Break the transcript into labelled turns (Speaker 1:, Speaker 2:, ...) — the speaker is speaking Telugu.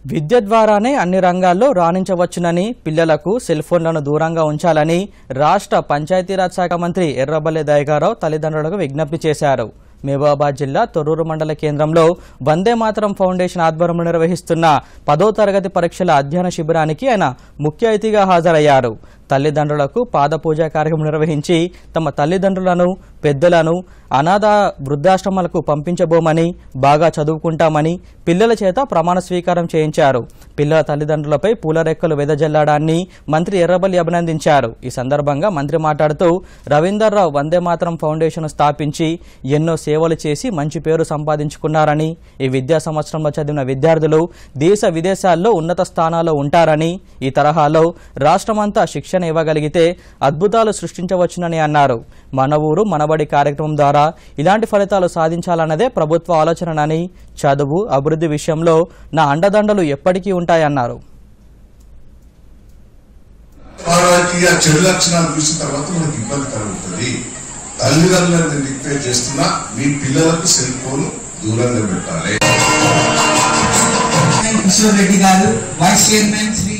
Speaker 1: విద్య ద్వారానే అన్ని రంగాల్లో రాణించవచ్చునని పిల్లలకు సెల్ ఫోన్లను దూరంగా ఉంచాలని రాష్ట్ర పంచాయతీరాజ్ శాఖ మంత్రి ఎర్రబల్లి దయగారావు తల్లిదండ్రులకు విజ్ఞప్తి చేశారు మహబూబాబాద్ జిల్లా తొర్రూరు మండల కేంద్రంలో వందే మాతరం ఫౌండేషన్ ఆధ్వర్యంలో నిర్వహిస్తున్న పదో తరగతి పరీక్షల అధ్యయన శిబిరానికి ఆయన ముఖ్య అతిథిగా హాజరయ్యారు తల్లిదండ్రులకు పాదపూజ కార్యక్రమం నిర్వహించి తమ తల్లిదండ్రులను పెద్దలను అనాథ వృద్ధాశ్రమాలకు పంపించబోమని బాగా చదువుకుంటామని పిల్లల చేత ప్రమాణ స్వీకారం చేయించారు పిల్లల తల్లిదండ్రులపై పూల రెక్కలు వెదజల్లాడాన్ని మంత్రి ఎర్రబల్లి అభినందించారు ఈ సందర్భంగా మంత్రి మాట్లాడుతూ రవీందర్ రావు వందే మాతరం ఫౌండేషన్ స్థాపించి ఎన్నో సేవలు చేసి మంచి పేరు సంపాదించుకున్నారని ఈ విద్యా సంవత్సరంలో చదివిన విద్యార్థులు దేశ విదేశాల్లో ఉన్నత స్థానాల్లో ఉంటారని ఈ తరహాలో రాష్ట్రమంతా శిక్షణ ఇవ్వగలిగితే అద్భుతాలు సృష్టించవచ్చునని అన్నారు మన ఊరు మనబడి కార్యక్రమం ద్వారా ఇలాంటి ఫలితాలు సాధించాలన్నదే ప్రభుత్వ ఆలోచనని చదువు అభివృద్ధి విషయంలో నా అండదండలు ఎప్పటికీ ఉంటాయన్నారు
Speaker 2: వారికి ఆ చెడు లక్షణాలు చూసిన తర్వాత మనకి ఇబ్బంది కలుగుతుంది తల్లిదండ్రులను రిక్వెస్ట్ చేస్తున్నా మీ పిల్లలకు సెల్ ఫోన్ దూరంగా పెట్టాలి
Speaker 3: చైర్మన్ కిషోర్ రెడ్డి గారు వైస్ చైర్మన్ శ్రీ